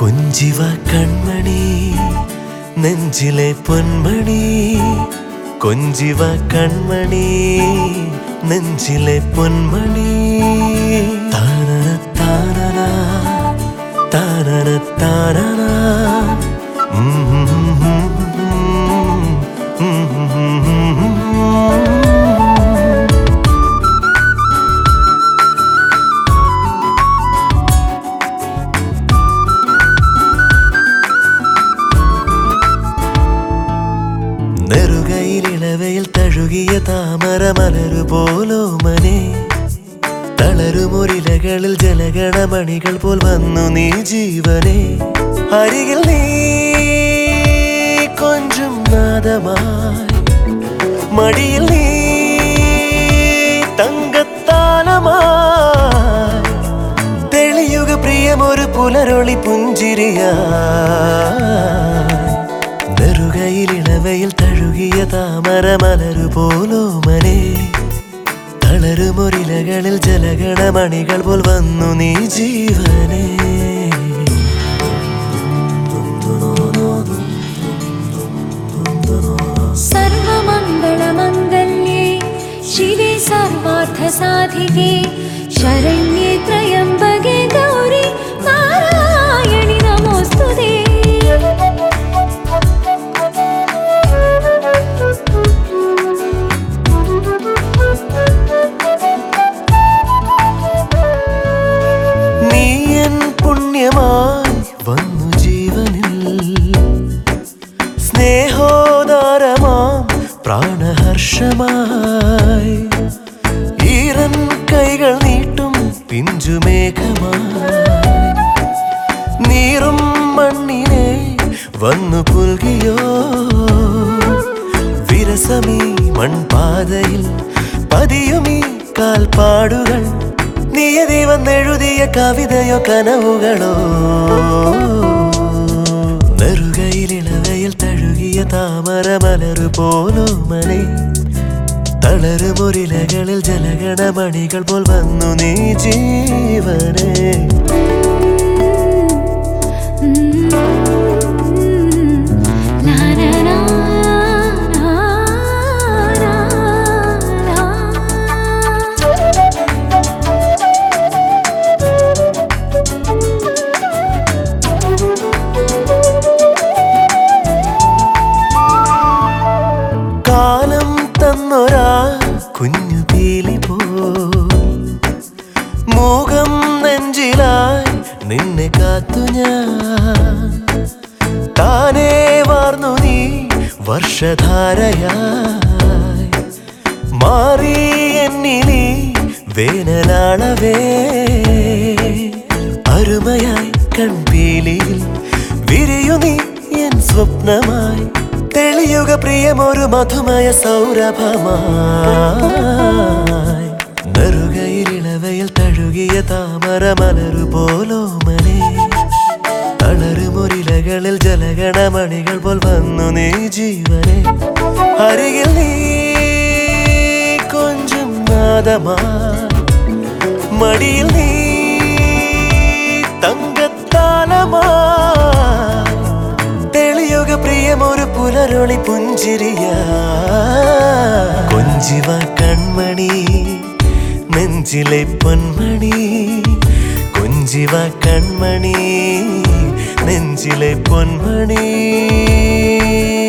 കൊഞ്ചിവ കൺമണി നെഞ്ചിലെ പൊന്മണി കൊഞ്ചിവ കൺമണി നെഞ്ചിലെ പൊന്മണി താനന താനന താനന താനന ഉം ഉം ഉം ഉം ഉം ഉം നെറുകയിലിളവയിൽ തഴുകിയ താമര മലരു പോലോ മനെ തളരുമൊരിലകളിൽ ജലഗണമണികൾ പോൽ വന്നു നീ ജീവനെ അരികിൽ നീ കൊഞ്ചും നാദമായി മടിയിൽ നീ തങ്കത്താലമായി തെളിയുക പ്രിയമൊരു പുലരൊളി പുഞ്ചിരിയാ നെറുകയിലിളവയിൽ തഴുകിയ താമര മലരു പോലോ മനെ തളരുമൊരിലകളിൽ ജലഗണമണികൾ പോൽ വന്നു നീ ജീവനെ सर्वमङ्गलमङ्गल्ये शिवे सर्वार्थसाधिके शरण्ये त्र्यम्बके गौरि नारायणि नमोऽस्तु ते നീ എൻ പുണ്യമായി വന്നു ജീവനിൽ സ്നേഹോദാരമാം പ്രാണഹർഷമായി ഈറൻ കൈകൾ നീട്ടും പിഞ്ചുമേഘമായി നീറും മണ്ണിനെ വന്നു പുൽകിയോ വിരസമീ മൺപാതയിൽ പതിയുമീ കാൽപ്പാടുകൾ നിയതി വന്നെഴുതിയ കവിതയോ കനവുകളോ നെറുകയിലിളവയിൽ തഴുകിയ താമര മലരു പോലോ മനെ തളരുമൊരിലകളിൽ ജലഗണമണികൾ പോൽ വന്നു നീ ജീവനെ ला ला ला ला ला കാലം തന്നൊരാ കുഞ്ഞു പീലി പോ മൂകം നെഞ്ചിലായി നിന്നെ കാത്തു ഞാൻ താനേ വാർന്നു നീ വർഷധാരയായി മാറി എന്നിനി വേനലാളവേ അരുമയായി കൺപീലിയിൽ വിരിയു നീ എൻ സ്വപ്നമായി തെളിയുക പ്രിയമൊരു മധുമയ സൗരഭമായി നെറുകയിലിളവയിൽ തഴുകിയ താമര മലരു പോലോ മനെ തളരുമൊരിലകളിൽ ജലഗണമണികൾ പോൽ വന്നു നീ ജീവനെ അരികിൽ നീ കൊഞ്ചും നാദമാ മടിയിൽ നീ തങ്കത്താലമാ തെളിയുക പ്രിയമൊരു പുലരൊളി പുഞ്ചിരിയ കൊഞ്ചിവ കൺമണി നെഞ്ചിലെ പൊന്മണി കൊഞ്ചിവ കൺമണി നെഞ്ചിലെ പൊന്മണി